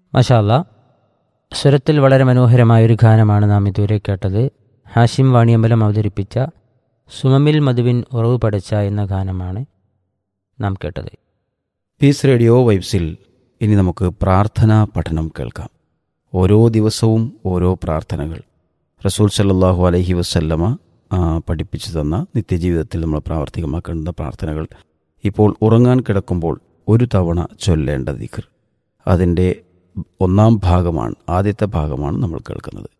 മഷാല്ല സ്വരത്തിൽ വളരെ മനോഹരമായൊരു ഗാനമാണ് നാം ഇതുവരെ കേട്ടത് ഹാഷിം വാണിയമ്പലം അവതരിപ്പിച്ച സുമമിൽ മധുവിൻ ഉറവ് പടച്ച എന്ന ഗാനമാണ് നാം കേട്ടത് പീസ് റേഡിയോ വൈബ്സിൽ ഇനി നമുക്ക് പ്രാർത്ഥനാ പഠനം കേൾക്കാം ഓരോ ദിവസവും ഓരോ പ്രാർത്ഥനകൾ റസൂൽ സല്ലല്ലാഹു അലൈഹി വസല്ലമ ആ, പഠിപ്പിച്ചു തന്ന നിത്യജീവിതത്തിൽ നമ്മൾ പ്രാവർത്തികമാക്കേണ്ട പ്രാർത്ഥനകൾ ഇപ്പോൾ ഉറങ്ങാൻ കിടക്കുമ്പോൾ ഒരു തവണ ചൊല്ലേണ്ട ദിക്ർ അതിൻ്റെ ഒന്നാം ഭാഗമാണ് ആദ്യത്തെ ഭാഗമാണ് നമ്മൾ കേൾക്കുന്നത്